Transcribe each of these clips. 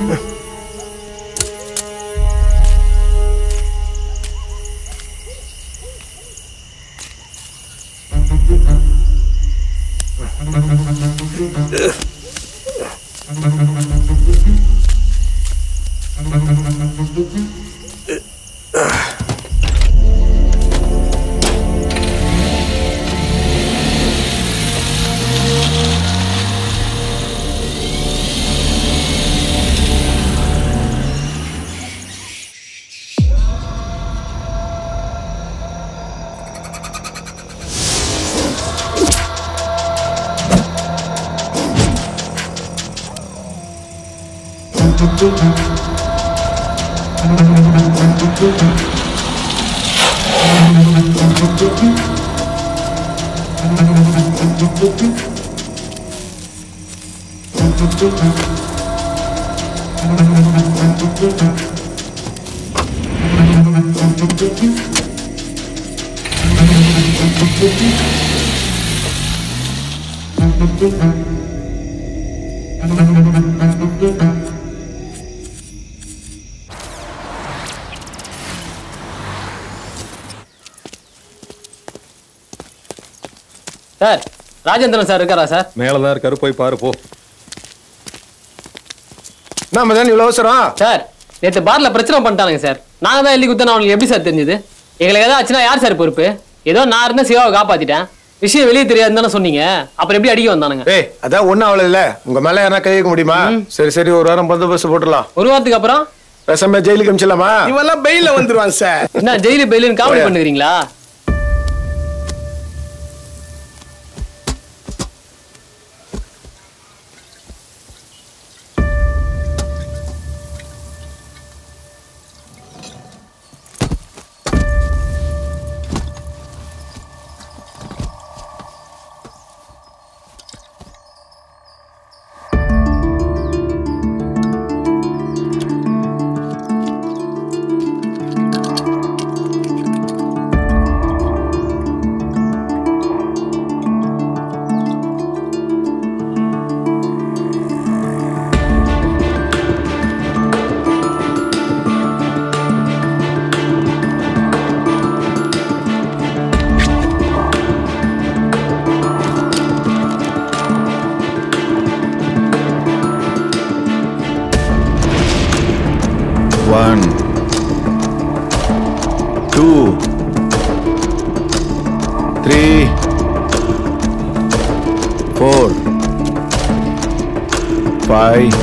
Sir Rajendran sir இருக்காரா sir மேலதான் இருக்காரு போய் பாரு போ நாம தான் இவ்வளவு அவசரம் சார் நேத்து பார்ல பிரச்சனை பண்ணிட்டானுங்க சார் நாங்க தான் எழுதி குத்தன அவங்களுக்கு எப்படி சார் தெரிஞ்சது எங்களுக்கு ஏதாவது ஆச்சுன்னா யார் சார் பொறுப்பு ஏதோ நான் இருந்த சிவாவை காப்பாத்திட்டேன் விஷயம் வெளியே தெரியாதுன்னு தானே சொன்னீங்க அப்புறம் எப்படி அடிக்க வந்தானுங்க ஏய் அதான் ஒண்ணும் அவ்வளவு இல்ல உங்க மேல யாரா கை வைக்க முடியுமா சரி சரி ஒரு வாரம் பந்தோபஸ்து போட்டுடலாம் ஒரு வாரத்துக்கு அப்புறம் பேசாம ஜெயிலுக்கு அமிச்சிடலாமா இவெல்லாம் பெயில வந்துருவான் சார் என்ன ஜெயிலு பெயிலுன்னு காமெடி பண்ணுறீங்களா One, two, three, four, five,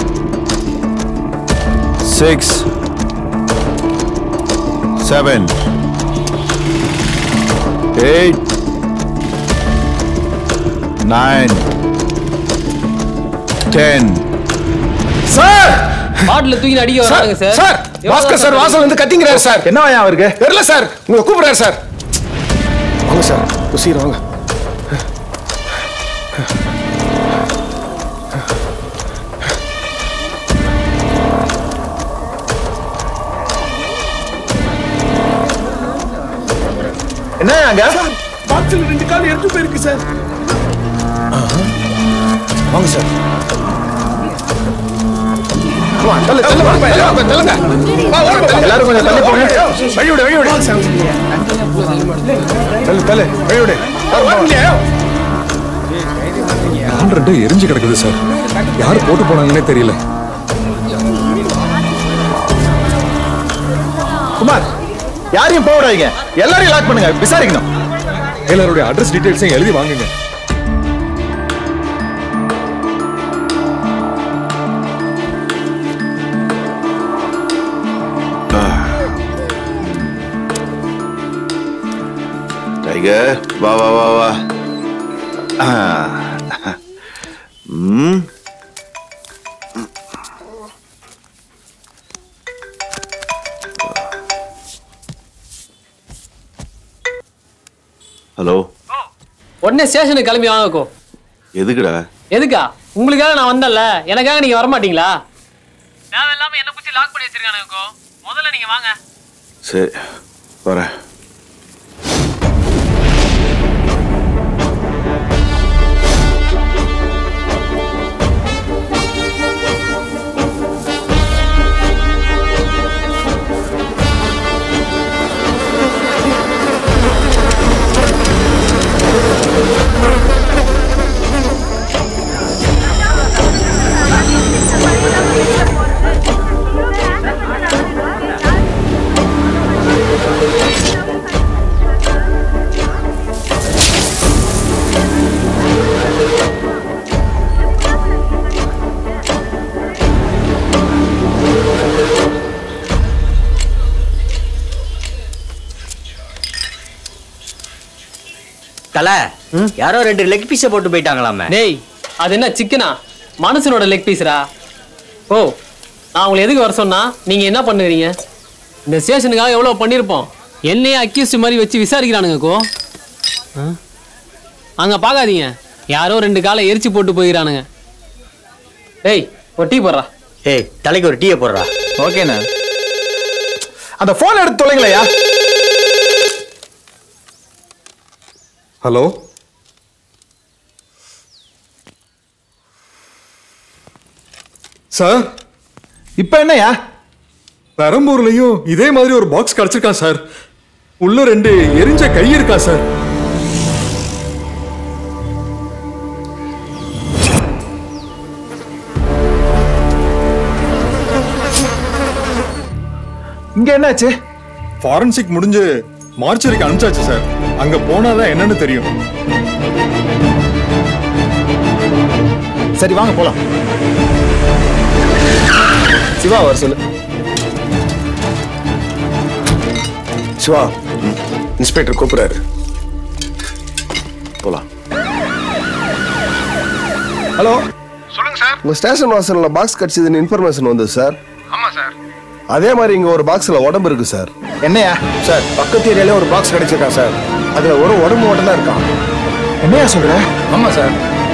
six, seven, eight, nine, ten. Sir பாட்டில தூக்கி அடிக்க வரானுங்க சார் சார் பாஸ்கர் சார் வாசல் வந்து கத்திங்கிறாரு சார் என்னவாயா அவருக்கு தெரியல சார் உங்களை கூப்பிடுறாரு சார் வாங்க சார் சீக்கிரம் வாங்க என்ன அங்க பாக்ஸ்ல ரெண்டு கால் எடுத்து போயிருக்கு சார் வாங்க சார் வா, தள்ளு, தள்ளு, வாங்க, தள்ளுங்க, தள்ளுங்க. வா, ஓடுங்க, தள்ளு. எல்லாரும் கொஞ்சம் தள்ளி போங்க. வழி விடு, வழி விடு. தள்ளு, தள்ளு, வழி விடு. வரலையா? நான் ரெண்டு எரிஞ்சு கிடக்குது சார் யார் போட்டு போனாங்கன்னே தெரியல குமார் யாரையும் போக விடாதீங்க எல்லாரையும் லாக் பண்ணுங்க விசாரிக்கணும் எல்லாருடைய அட்ரஸ் டீடைல்ஸையும் எழுதி வாங்குங்க டைகர் வா வா வா வா ஆ. ம் ஹலோ உடனே ஸ்டேஷனுக்கு கிளம்பி வாங்கக்கோ எதுக்குடா எதுக்கா உங்களுக்காக நான் வந்தேன்ல எனக்காக நீங்க வர மாட்டீங்களா தேவையில்லாம என்ன குச்சி லாக் பண்ணி வச்சிருக்கானுங்கக்கோ முதல்ல நீங்க வாங்க சரி வரேன் தல யாரோ ரெண்டு லெக் பீஸை போட்டு போயிட்டாங்களாமே டேய் அது என்ன சிக்கனா மனுஷனோட லெக் பீஸ்ரா ஓ நான் உங்களை எதுக்கு வர சொன்னா நீங்க என்ன பண்ணுறீங்க இந்த ஸ்டேஷனுக்காக எவ்வளோ பண்ணியிருப்போம் என்னையே அக்யூஸ்ட் மாதிரி வச்சு விசாரிக்கிறானுங்க கோ ஆ? அங்க பார்க்காதீங்க யாரோ ரெண்டு காலை எரிச்சு போட்டு போயிடறானுங்க டேய் ஒரு டீ போடுறா ஏய் தலைக்கு ஒரு டீயை போடுறா ஓகேண்ணா அந்த போன் எடுத்து தொலைங்களையா ஹலோ சார் இப்ப என்னய்யா பெரம்பூர்லயும் இதே மாதிரி ஒரு பாக்ஸ் கிடைச்சிருக்கான் சார் உள்ள ரெண்டு எரிஞ்ச கை இருக்கா சார் இங்க என்னாச்சு ஃபாரன்சிக் முடிஞ்சு மார்ச்சரிக்கு அனுப்பிச்சாச்சு சார் அங்க போனாதான் என்னன்னு தெரியும் சரி வாங்க போலாம் சிவா வர சொல்லு சிவா இன்ஸ்பெக்டர் கூப்பிடுறாரு போலாம் ஹலோ சொல்லுங்க சார் உங்க ஸ்டேஷன் வாசல்ல பாக்ஸ் கிடைச்சதுன்னு இன்ஃபர்மேஷன் வந்தது சார் ஆமா சார் அதே மாதிரி இங்க ஒரு பாக்ஸ்ல உடம்பு இருக்கு சார் என்னையா சார் பக்கத்து ஏரியால ஒரு பாக்ஸ் கிடைச்சிருக்கா சார் அதுல ஒரு உடம்பு மட்டும் தான் இருக்கான் என்னையா சொல்ற ஆமா சார்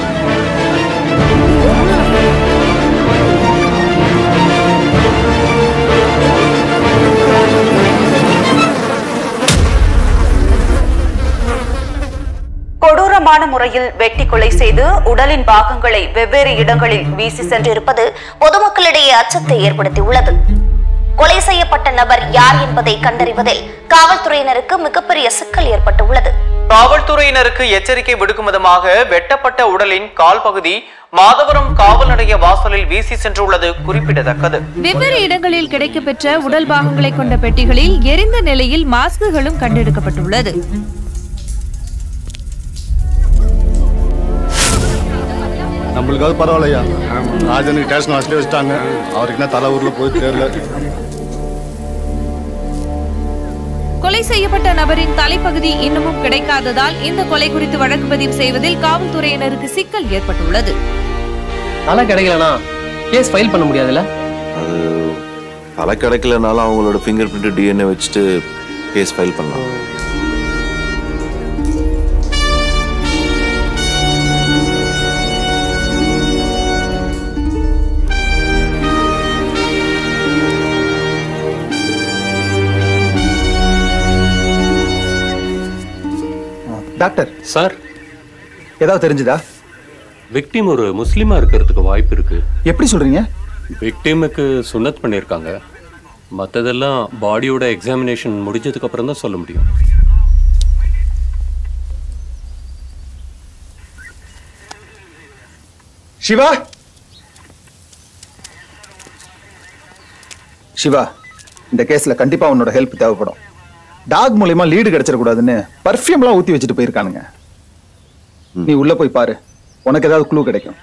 கொடூரமான முறையில் வெட்டி கொலை செய்து உடலின் பாகங்களை வெவ்வேறு இடங்களில் வீசி சென்றிருப்பது பொதுமக்களிடையே அச்சத்தை ஏற்படுத்தியுள்ளது கொலை செய்யப்பட்ட நபர் யார் என்பதை கண்டறிவதில் காவல்துறையினருக்கு மிகப்பெரிய சிக்கல் ஏற்பட்டுள்ளது காவல்துறையினருக்கு எச்சரிக்கை விடுக்கும் விதமாக வெட்டப்பட்ட உடலின் கால் பகுதி மாதவரம் காவல் நிலைய வாசலில் வீசி சென்றுள்ளது குறிப்பிடத்தக்கது வெவ்வேறு இடங்களில் கிடைக்கப்பெற்ற உடல் பாகங்களை கொண்ட பெட்டிகளில் எரிந்த நிலையில் மாஸ்குகளும் கண்டெடுக்கப்பட்டுள்ளது நம்மளுக்காவது பரவாயில்லையா ராஜனுக்கு ஸ்டேஷன் வாசலே வச்சுட்டாங்க அவருக்கு என்ன தலை ஊர்ல போய் தெரியல கொலை செய்யப்பட்ட நபரின் தலைப்பகுதி இன்னமும் கிடைக்காததால் இந்த கொலை குறித்து வழக்கு பதிவு செய்வதில் காவல்துறையினருக்கு சிக்கல் ஏற்பட்டுள்ளது தலை கிடைக்கலனா கேஸ் ஃபைல் பண்ண முடியாதுல்ல அது தலை கிடைக்கலனாலும் அவங்களோட ஃபிங்கர் பிரிண்ட் டிஎன்ஏ வச்சுட்டு கேஸ் ஃபைல் பண்ணலாம் டாக்டர் சார் ஏதாவது தெரிஞ்சுதா விக்டிம் ஒரு முஸ்லீமா இருக்கிறதுக்கு வாய்ப்பு இருக்கு எப்படி சொல்றீங்க விக்டிமுக்கு சுன்னத் பண்ணியிருக்காங்க மற்றதெல்லாம் பாடியோட எக்ஸாமினேஷன் முடிஞ்சதுக்கு அப்புறம் தான் சொல்ல முடியும் சிவா சிவா இந்த கேஸ்ல கண்டிப்பா உன்னோட ஹெல்ப் தேவைப்படும் டாக் மூலியமா லீடு கிடைச்சிடக்கூடாதுன்னு பர்ஃப்யூம்லாம் ஊத்தி வச்சுட்டு போயிருக்கானுங்க நீ உள்ள போய் பாரு உனக்கு ஏதாவது க்ளூ கிடைக்கும்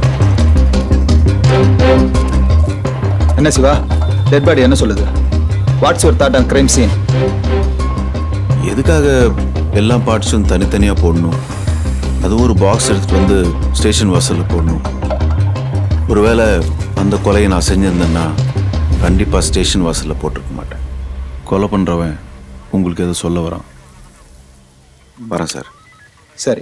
என்ன சிவா டெட் பாடி என்ன சொல்லுது what's your thought on crime scene எதுக்காக எல்லா பார்ட்ஸும் தனித்தனியாக போடணும் அதுவும் ஒரு பாக்ஸ் எடுத்துட்டு வந்து ஸ்டேஷன் வாசலில் போடணும் ஒருவேளை அந்த கொலையை நான் செஞ்சிருந்தேன்னா கண்டிப்பாக ஸ்டேஷன் வாசலில் போட்டிருக்க மாட்டேன் கொலை பண்ணுறவன் உங்களுக்கு எதுவும் சொல்ல வரான் வரேன் சார் சரி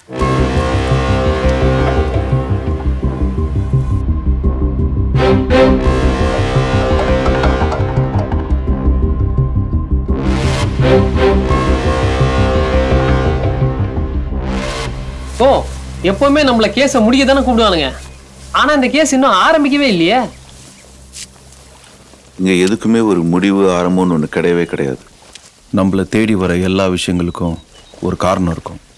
ஓ எப்பவுமே நம்மள கேஸை முடிய தானே கூப்பிடுவானுங்க ஆனா இந்த கேஸ் இன்னும் ஆரம்பிக்கவே இல்லையே இங்கே எதுக்குமே ஒரு முடிவு ஆரம்பம்னு ஒன்று கிடையவே கிடையாது நம்மளை தேடி வர எல்லா விஷயங்களுக்கும் ஒரு காரணம் இருக்கும்